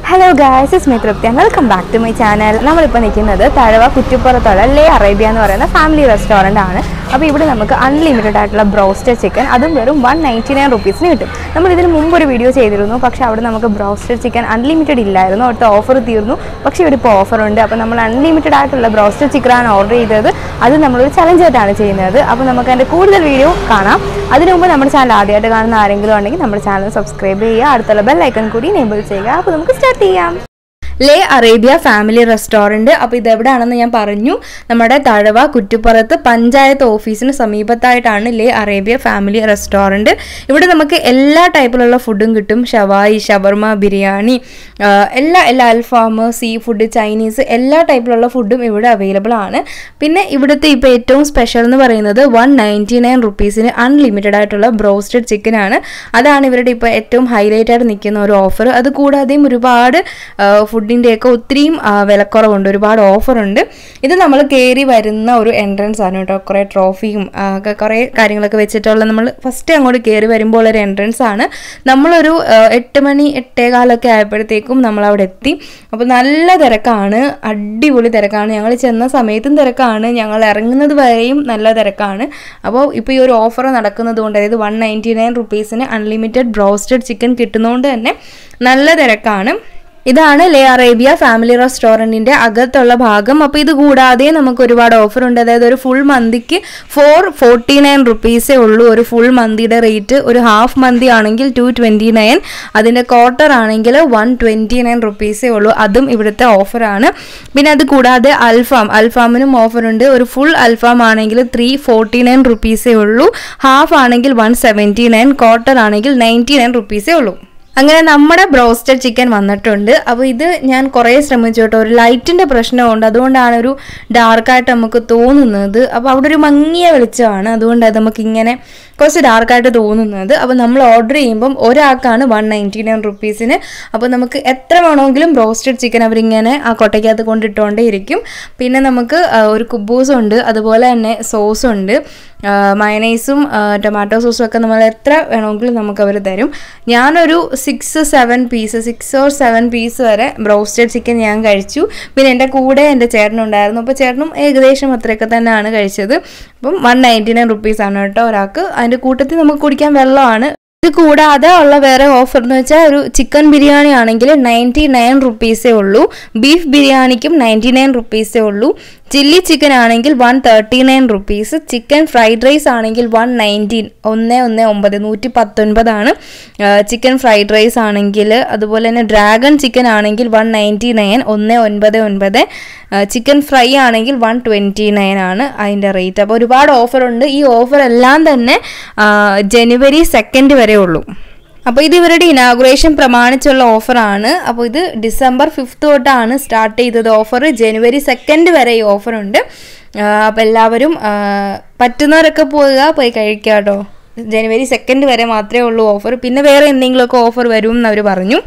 hello guys is my Tripthi welcome back to my channel നമ്മളിപ്പോൾ നിൽക്കുന്നത് തഴവ കുറ്റിപ്പുറത്തുള്ള ലേ Arabia എന്ന് പറയുന്ന ഫാമിലി റെസ്റ്റോറൻ്റ് ആണ് അപ്പോൾ ഇവിടെ നമുക്ക് അൺലിമിറ്റഡ് ആയിട്ടുള്ള ബ്രോസ്റ്റഡ് ചിക്കൻ അതും വെറും വൺ നയൻറ്റി നയൻ റുപ്പീസിന് കിട്ടും നമ്മൾ ഇതിന് മുമ്പ് ഒരു വീഡിയോ ചെയ്തിരുന്നു പക്ഷേ അവിടെ നമുക്ക് ബ്രോസ്റ്റഡ് ചിക്കൻ അൺലിമിറ്റഡ് ഇല്ലായിരുന്നു അവിടുത്തെ ഓഫർ തീർന്നു പക്ഷേ ഇവിടെ ഇപ്പോൾ ഓഫർ ഉണ്ട് അപ്പോൾ നമ്മൾ അൺലിമിറ്റഡ് ആയിട്ടുള്ള ബ്രോസ്റ്റഡ് ചിക്കനാണ് ഓർഡർ ചെയ്തത് അത് നമ്മളൊരു ചലഞ്ച് ആയിട്ടാണ് ചെയ്യുന്നത് അപ്പോൾ നമുക്ക് അതിൻ്റെ കൂടുതൽ വീഡിയോ കാണാം അതിനു മുമ്പ് നമ്മുടെ ചാനൽ ആദ്യമായിട്ട് കാണുന്ന ആരെങ്കിലും ഉണ്ടെങ്കിൽ നമ്മുടെ ചാനൽ സബ്സ്ക്രൈബ് ചെയ്യുക അടുത്തുള്ള ബെൽ ഐക്കൺ കൂടി എനേബിൾ ചെയ്യുക അപ്പോൾ നമുക്ക് സ്റ്റാർട്ട് ചെയ്യാം ലേ അറേബ്യ ഫാമിലി റെസ്റ്റോറൻറ്റ് അപ്പോൾ ഇത് എവിടെയാണെന്ന് ഞാൻ പറഞ്ഞു നമ്മുടെ തഴവ കുറ്റിപ്പുറത്ത് പഞ്ചായത്ത് ഓഫീസിന് സമീപത്തായിട്ടാണ് ലേ അറേബ്യ ഫാമിലി റെസ്റ്റോറൻറ്റ് ഇവിടെ നമുക്ക് എല്ലാ ടൈപ്പിലുള്ള ഫുഡും കിട്ടും ഷവായി ഷവർമ ബിരിയാണി ആ, എല്ലാ എല്ലാ അൽഫാം സീ ഫുഡ് ചൈനീസ് എല്ലാ ടൈപ്പിലുള്ള ഫുഡും ഇവിടെ അവൈലബിൾ ആണ് പിന്നെ ഇവിടുത്തെ ഇപ്പോൾ ഏറ്റവും സ്പെഷ്യൽ എന്ന് പറയുന്നത് വൺ നയൻറ്റി നയൻ റുപ്പീസിന് അൺലിമിറ്റഡ് ആയിട്ടുള്ള ബ്രോസ്റ്റഡ് ചിക്കൻ ആണ് അതാണ് ഇവരുടെ ഇപ്പോൾ ഏറ്റവും ഹൈലൈറ്റ് ആയിട്ട് നിൽക്കുന്ന ഒരു ഓഫർ അത് കൂടാതെയും ഒരുപാട് ഫുഡിൻ്റെയൊക്കെ ഒത്തിരിയും ആ, വിലക്കുറവുണ്ട് ഒരുപാട് ഓഫറുണ്ട് ഇത് നമ്മൾ കയറി വരുന്ന ഒരു എൻട്രൻസ് ആണ് കേട്ടോ കുറേ ട്രോഫിയും ആ, ഒക്കെ കുറേ കാര്യങ്ങളൊക്കെ വെച്ചിട്ടുള്ള നമ്മൾ ഫസ്റ്റ് അങ്ങോട്ട് കയറി വരുമ്പോൾ ഒരു എൻട്രൻസ് ആണ് നമ്മളൊരു ആ, എട്ട് മണി എട്ടേകാലൊക്കെ ആയപ്പോഴത്തേക്കും നമ്മൾ അവിടെ എത്തി അപ്പോൾ നല്ല തിരക്കാണ് അടിപൊളി തിരക്കാണ് ഞങ്ങൾ ചെന്ന സമയത്തും തിരക്കാണ് ഞങ്ങൾ ഇറങ്ങുന്നത് വരെയും നല്ല തിരക്കാണ് അപ്പോൾ ഇപ്പോൾ ഈ ഒരു ഓഫർ നടക്കുന്നത് കൊണ്ട് അതായത് വൺ നയൻറ്റി നയൻ റുപ്പീസിന് അൺലിമിറ്റഡ് ബ്രോസ്റ്റഡ് ചിക്കൻ കിട്ടുന്നതുകൊണ്ട് തന്നെ നല്ല തിരക്കാണ് ഇതാണ് ലേ അറേബ്യ ഫാമിലി റെസ്റ്റോറൻറ്റിൻ്റെ അകത്തുള്ള ഭാഗം അപ്പോൾ ഇത് കൂടാതെ നമുക്ക് ഒരുപാട് ഓഫർ ഉണ്ട് അതായത് ഒരു ഫുൾ മന്തിക്ക് ഫോർ ഫോർട്ടി നയൻ റുപ്പീസേ ഉള്ളൂ ഒരു ഫുൾ മന്തിയുടെ റേറ്റ് ഒരു ഹാഫ് മന്തി ആണെങ്കിൽ ടു ട്വൻറ്റി നയൻ അതിൻ്റെ ക്വാർട്ടർ ആണെങ്കിൽ വൺ ട്വൻറ്റി നയൻ റുപ്പീസേ ഉള്ളൂ അതും ഇവിടുത്തെ ഓഫറാണ് പിന്നെ അത് കൂടാതെ അൽഫാം അൽഫാമിനും ഓഫറുണ്ട് ഒരു ഫുൾ അൽഫാം ആണെങ്കിൽ ത്രീ ഫോർട്ടി നയൻ റുപ്പീസേ ഉള്ളൂ ഹാഫ് ആണെങ്കിൽ വൺ സെവൻറ്റി നയൻ ക്വാർട്ടർ ആണെങ്കിൽ നയൻറ്റി നയൻ റുപ്പീസേ ഉള്ളൂ അങ്ങനെ നമ്മുടെ ബ്രോസ്റ്റഡ് ചിക്കൻ വന്നിട്ടുണ്ട് അപ്പോൾ ഇത് ഞാൻ കുറേ ശ്രമിച്ചു കേട്ടോ ഒരു ലൈറ്റിൻ്റെ പ്രശ്നമുണ്ട് അതുകൊണ്ടാണ് ഒരു ഡാർക്കായിട്ട് നമുക്ക് തോന്നുന്നത് അപ്പോൾ അവിടെ ഒരു മങ്ങിയ വെളിച്ചമാണ് അതുകൊണ്ട് അത് നമുക്ക് ഇങ്ങനെ കുറച്ച് ഡാർക്കായിട്ട് തോന്നുന്നത് അപ്പോൾ നമ്മൾ ഓർഡർ ചെയ്യുമ്പം ഒരാൾക്കാണ് വൺ നയൻറ്റി നയൻ റുപ്പീസിന് അപ്പോൾ നമുക്ക് എത്ര വേണമെങ്കിലും ബ്രോസ്റ്റഡ് ചിക്കൻ അവരിങ്ങനെ ആ കൊട്ടയ്ക്കകത്ത് കൊണ്ടിട്ടുകൊണ്ടേ ഇരിക്കും പിന്നെ നമുക്ക് ആ, ഒരു കുബൂസ് ഉണ്ട് അതുപോലെ തന്നെ സോസ് ഉണ്ട് മയനൈസും ടൊമാറ്റോ സോസും ഒക്കെ നമ്മൾ എത്ര വേണമെങ്കിലും നമുക്ക് അവർ തരും ഞാനൊരു six seven piece six or seven piece വരെ ബ്രോസ്റ്റഡ് ചിക്കൻ ഞാൻ കഴിച്ചു പിന്നെ എൻ്റെ കൂടെ എൻ്റെ ചേട്ടനുണ്ടായിരുന്നു അപ്പോൾ ചേട്ടനും ഏകദേശം അത്രയൊക്കെ തന്നെയാണ് കഴിച്ചത് അപ്പം വൺ നയൻറ്റി നയൻ റുപ്പീസാണ് കേട്ടോ ഒരാൾക്ക് അതിൻ്റെ കൂട്ടത്തിൽ നമുക്ക് കുടിക്കാൻ വെള്ളമാണ് ഇത് കൂടാതെ ഉള്ള വേറെ ഓഫർ എന്ന് വെച്ചാൽ ഒരു ചിക്കൻ ബിരിയാണി ആണെങ്കിൽ നയൻറ്റി നയൻ റുപ്പീസേ ഉള്ളൂ ബീഫ് ബിരിയാണിക്കും നയൻറ്റി നയൻ റുപ്പീസേ ഉള്ളൂ ചില്ലി ചിക്കൻ ആണെങ്കിൽ one thirty nine rupees chicken fried rice ആണെങ്കിൽ വൺ നയൻറ്റീൻ ഒന്ന് ഒന്ന് ഒമ്പത് നൂറ്റി പത്തൊൻപതാണ് ചിക്കൻ ഫ്രൈഡ് റൈസ് ആണെങ്കിൽ അതുപോലെ തന്നെ ഡ്രാഗൺ ചിക്കൻ ആണെങ്കിൽ വൺ നയൻറ്റി നയൻ ഒന്ന് ഒൻപത് ഒൻപത് ചിക്കൻ ഫ്രൈ ആണെങ്കിൽ വൺ ട്വൻറ്റി നയൻ ആണ് അതിൻ്റെ റേറ്റ് അപ്പോൾ ഒരുപാട് ഓഫറുണ്ട് ഈ ഓഫർ എല്ലാം തന്നെ ആ, ജനുവരി സെക്കൻഡ് വരെ ഉള്ളൂ അപ്പോൾ ഇത് ഇവരുടെ ഇനാഗുറേഷൻ പ്രമാണിച്ചുള്ള ഓഫറാണ് അപ്പോൾ ഇത് ഡിസംബർ ഫിഫ്ത്ത് തൊട്ടാണ് സ്റ്റാർട്ട് ചെയ്തത് ഓഫർ ജനുവരി സെക്കൻഡ് വരെ ഈ ഓഫറുണ്ട് അപ്പോൾ എല്ലാവരും ആ, പറ്റുന്നവരൊക്കെ പോവുക പോയി കഴിക്കുക കേട്ടോ ജനുവരി സെക്കൻഡ് വരെ മാത്രമേ ഉള്ളൂ ഓഫർ പിന്നെ വേറെ എന്തെങ്കിലുമൊക്കെ ഓഫർ വരും എന്ന് അവർ പറഞ്ഞു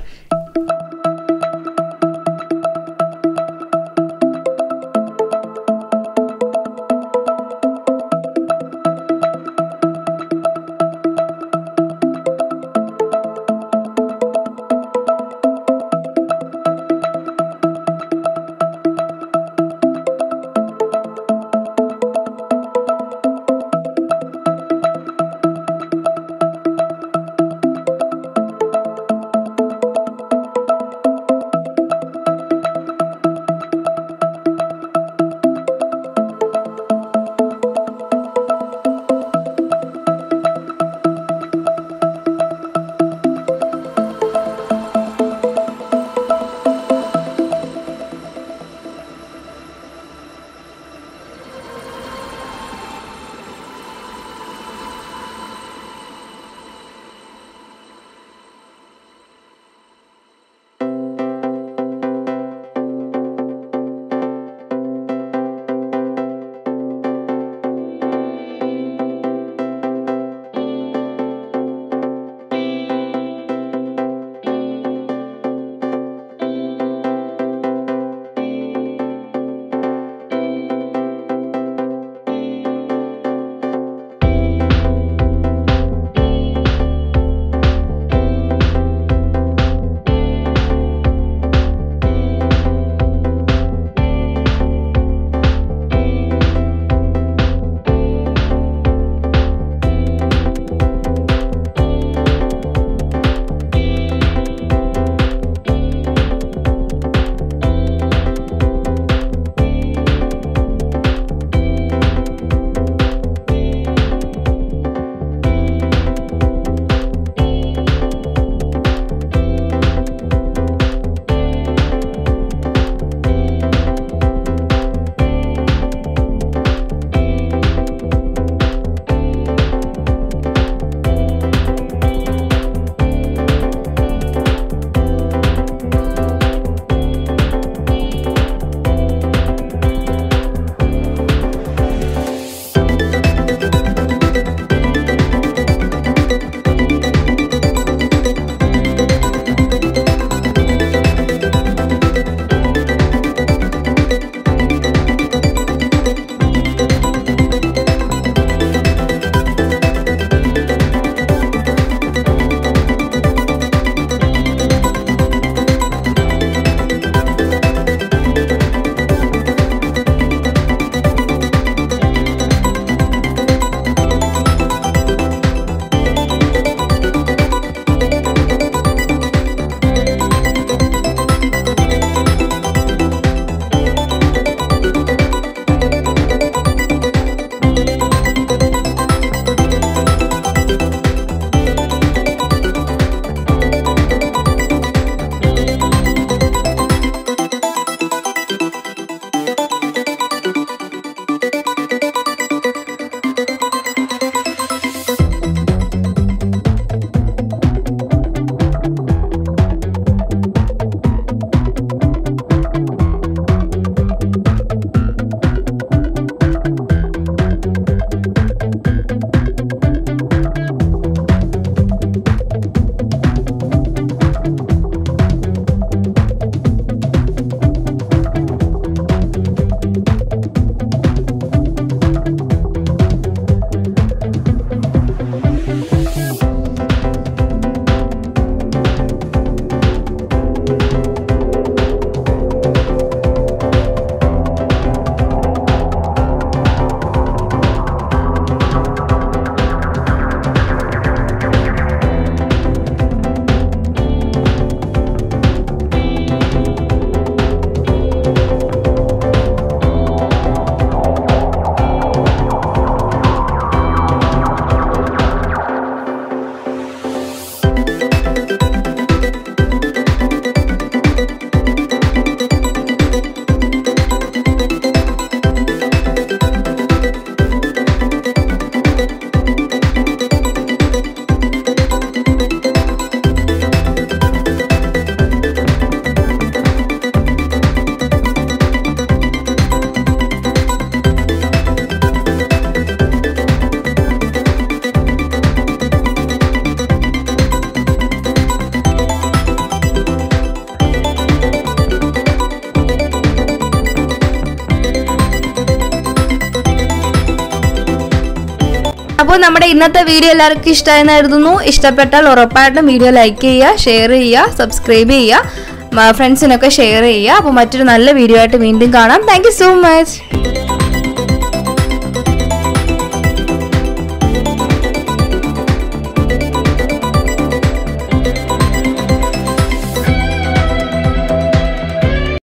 അപ്പോൾ നമ്മുടെ ഇന്നത്തെ വീഡിയോ എല്ലാവർക്കും ഇഷ്ടമായെന്ന് കരുതുന്നു ഇഷ്ടപ്പെട്ടാൽ ഉറപ്പായിട്ടും വീഡിയോ ലൈക്ക് ചെയ്യുക ഷെയർ ചെയ്യുക സബ്സ്ക്രൈബ് ചെയ്യുക ഫ്രണ്ട്സിനൊക്കെ ഷെയർ ചെയ്യുക അപ്പോൾ മറ്റൊരു നല്ല വീഡിയോ ആയിട്ട് വീണ്ടും കാണാം താങ്ക് സോ മച്ച്